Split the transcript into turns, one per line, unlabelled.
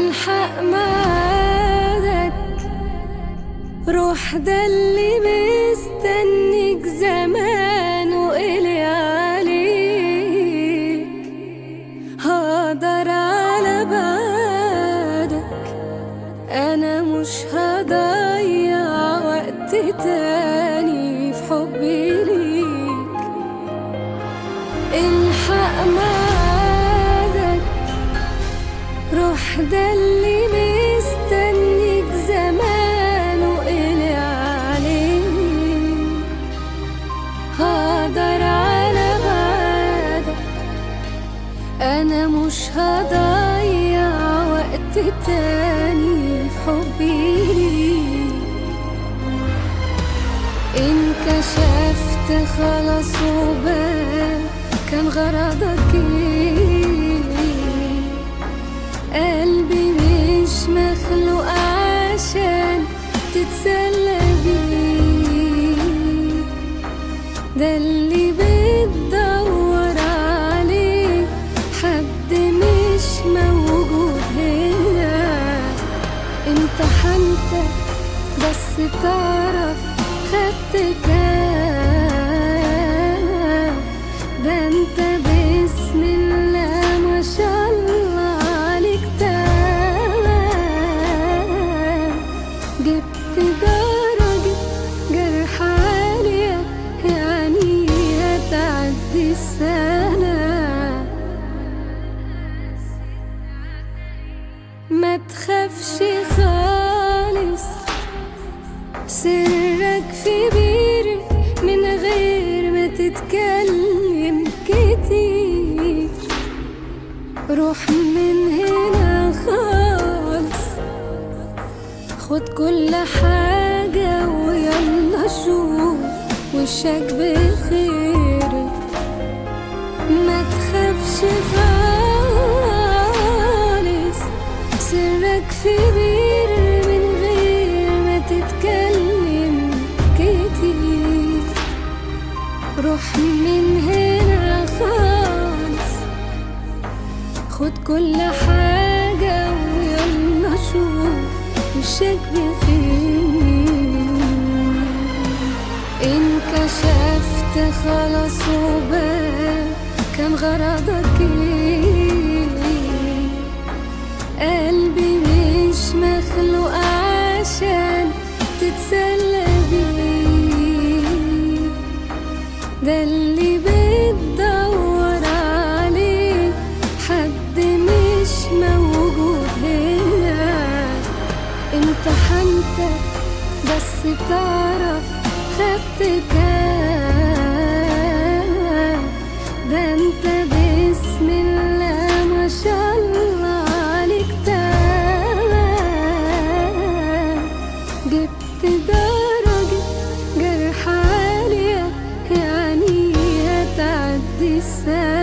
الحق معادك روح ده اللي مستنيك زمان وقلي عليك هقدر على بعدك انا مش هضيع وقت تاني في حبي ليك الحق معادك روح ده اللي مستنيك زمان وقلي عليك هقدر على بعدك انا مش هضيع وقت تاني في حبي ليك انكشفت خلاص وبان كان غرضك ايه قلبي مش مخلوق عشان تتسلى بيه ده اللي بتدور عليه حد مش موجود هنا امتحنت بس تعرف خدت كام ده انت بسم الله ما شاء الله عليك تمام جبت درجة جرح عالية يعني هتعدي السنة ما تخافش خالص سرك في بير من غير ما تتكلم كتير روح من هنا خالص خد كل حاجة ويلا شوف وشك بخير ما تخافش خالص سرك في بير من غير ما تتكلم كتير روح من هنا خالص خد كل حاجة ويلا شوف وشك بخير انكشفت خلاص وبان كان غرضك ايه قلبي مش مخلوق عشان تتسلى بيه ده اللي بتدور عليه حد مش موجود هنا امتحنت بس تعرف خدت كام ده انت بسم الله ما شاء الله عليك تمام جبت درجة جرح عالية يعني هتعدي السنة